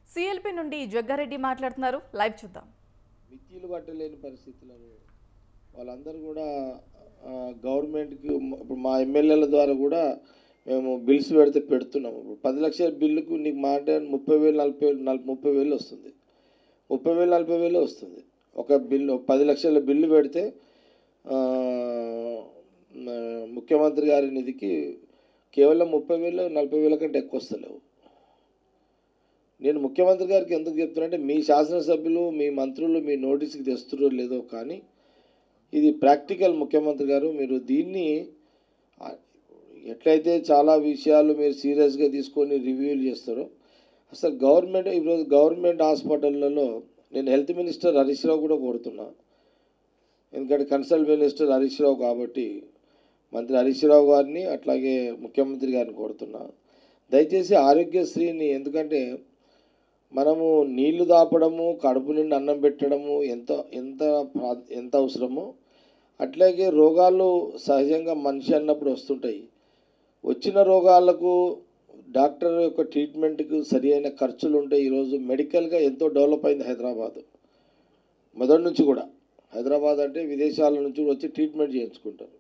CLP నుండి జగ్గారెడ్డి మాట్లాడుతున్నారు live చూద్దాం మిర్చీలు పట్టలేని పరిస్థితులను వాళ్ళందరూ కూడా ఆ, గవర్నమెంట్కి మ- ఇప్పుడు మా ఎమ్మెల్యేల ద్వారా కూడా మేము బిల్స్ పెడితే పెడుతున్నాము ఇప్పుడు పది లక్షల బిల్లుకు నీకు మాట ముప్పై వేలు నలభై వేలు నలభై ముప్పై వేలు వస్తుంది ముప్పై వేలు నలభై వేలు వస్తుంది ఒక బిల్లు పది లక్షల బిల్లు పెడితే ఆ, ఆ, ముఖ్యమంత్రి గారి నిధికి కేవలం ముప్పై వేలు నలభై వేల కంటే ఎక్కువ వస్తలేవు నేను ముఖ్యమంత్రి గారికి ఎందుకు చెప్తున్నానంటే మీ శాసనసభ్యులు మీ మంత్రులు మీ నోటీస్కి తెస్తున్నారో లేదో కానీ ఇది ప్రాక్టికల్ ముఖ్యమంత్రి గారు మీరు దీన్ని ఆ, ఎట్లయితే చాలా విషయాలు మీరు సీరియస్గా తీసుకొని రివ్యూలు చేస్తారో అసలు గవర్నమెంట్ ఈరోజు గవర్నమెంట్ హాస్పిటళ్ళలో నేను హెల్త్ మినిస్టర్ హరీష్ రావు కూడా కోరుతున్నా ఎందుకంటే కన్సల్ట్ మినిస్టర్ హరీష్ రావు కాబట్టి మంత్రి హరీష్ రావు గారిని అట్లాగే ముఖ్యమంత్రి గారిని కోరుతున్నా దయచేసి ఆరోగ్యశ్రీని ఎందుకంటే మనము నీళ్లు దాపడము కడుపు నిండి అన్నం పెట్టడము ఎంత ఎంత ప్రా- ఎంత అవసరమో అట్లాగే రోగాలు సహజంగా మనిషి అన్నప్పుడు వస్తుంటాయి వచ్చిన రోగాలకు డాక్టర్ యొక్క ట్రీట్మెంట్కి సరి అయిన ఖర్చులు ఉంటాయి ఈరోజు మెడికల్గా ఎంతో డెవలప్ అయింది హైదరాబాద్ మొదటి నుంచి కూడా హైదరాబాద్ అంటే విదేశాల నుంచి కూడా వచ్చి ట్రీట్మెంట్ చేయించుకుంటారు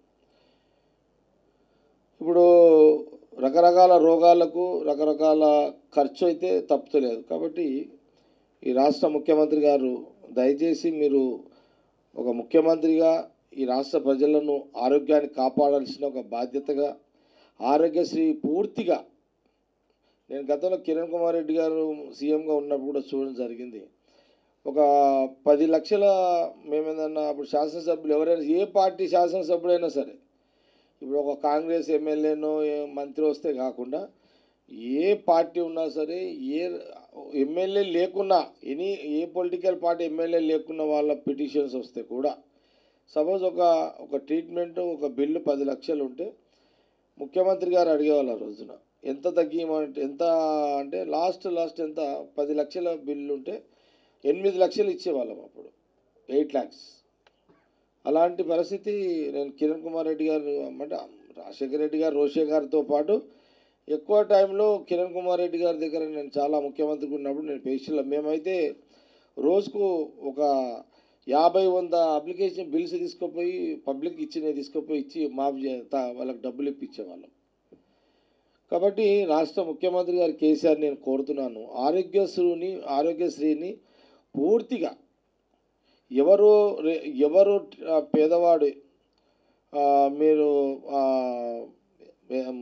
ఇప్పుడు రకరకాల రోగాలకు రకరకాల ఖర్చు అయితే తప్పుతలేదు కాబట్టి ఈ రాష్ట్ర ముఖ్యమంత్రి గారు దయచేసి మీరు ఒక ముఖ్యమంత్రిగా ఈ రాష్ట్ర ప్రజలను ఆరోగ్యాన్ని కాపాడాల్సిన ఒక బాధ్యతగా ఆరోగ్యశ్రీ పూర్తిగా నేను గతంలో కిరణ్ కుమార్ రెడ్డి గారు సీఎంగా ఉన్నప్పుడు కూడా చూడడం జరిగింది ఒక పది లక్షల మేమేదన్నా అప్పుడు శాసనసభ్యులు ఎవరైనా ఏ పార్టీ శాసనసభ్యుడైనా సరే ఇప్పుడు ఒక కాంగ్రెస్ ఎమ్మెల్యేనో ఏ- మంత్రి వస్తే కాకుండా ఏ పార్టీ ఉన్నా సరే ఏ ఎమ్మెల్యే లేకున్నా ఎనీ ఏ పొలిటికల్ పార్టీ ఎమ్మెల్యే లేకున్న వాళ్ళ పిటిషన్స్ వస్తే కూడా సపోజ్ ఒక ఒక ట్రీట్మెంట్ ఒక బిల్లు పది లక్షలు ఉంటే ముఖ్యమంత్రి గారు అడిగేవాళ్ళు ఆ రోజున ఎంత తగ్గిమంటే ఎంత అంటే లాస్ట్ లాస్ట్ ఎంత పది లక్షల బిల్లు ఉంటే ఎనిమిది లక్షలు ఇచ్చేవాళ్ళం అప్పుడు ఎయిట్ ల్యాక్స్ అలాంటి పరిస్థితి నేను కిరణ్ కుమార్ రెడ్డి గారు అంటే రాజశేఖర రెడ్డి గారు రోషే గారితో పాటు ఎక్కువ టైంలో కిరణ్ కుమార్ రెడ్డి గారి దగ్గర నేను చాలా ముఖ్యమంత్రిగా ఉన్నప్పుడు నేను పేషెంట్లో మేమైతే రోజుకు ఒక యాభై వంద అప్లికేషన్ బిల్స్ తీసుకుపోయి పబ్లిక్ ఇచ్చిన తీసుకుపోయి ఇచ్చి మాఫ్ చే తా- వాళ్ళకి డబ్బులు ఇప్పించేవాళ్ళం కాబట్టి రాష్ట్ర ముఖ్యమంత్రి గారు కేసీఆర్ నేను కోరుతున్నాను ఆరోగ్యశ్రీని ఆరోగ్యశ్రీని పూర్తిగా ఎవరు రే- ఎవరు ఆ, పేదవాడు ఆ, మీరు ఆ, ఏం,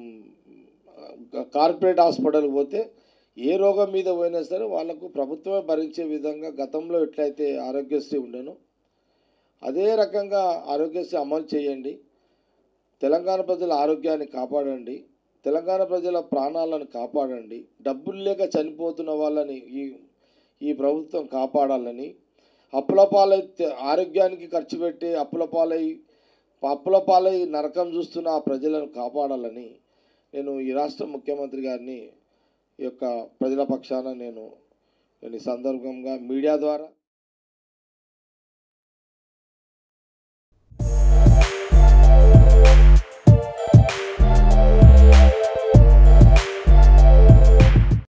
ఆ, కార్పొరేట్ హాస్పిటల్కి పోతే ఏ రోగం మీద పోయినా సరే వాళ్ళకు ప్రభుత్వమే భరించే విధంగా గతంలో ఎట్లయితే ఆరోగ్యశ్రీ ఉండేనో అదే రకంగా ఆరోగ్యశ్రీ అమలు చేయండి తెలంగాణ ప్రజల ఆరోగ్యాన్ని కాపాడండి తెలంగాణ ప్రజల ప్రాణాలను కాపాడండి డబ్బులు లేక చనిపోతున్న వాళ్ళని ఈ ఈ ప్రభుత్వం కాపాడాలని అప్పుల పాలై తె- ఆరోగ్యానికి ఖర్చు పెట్టి అప్పుల పాలై అప్పుల పాలై నరకం చూస్తున్న ఆ ప్రజలను కాపాడాలని నేను ఈ రాష్ట్ర ముఖ్యమంత్రి గారిని ఈ యొక్క ప్రజల పక్షాన నేను నేను ఈ సందర్భంగా మీడియా ద్వారా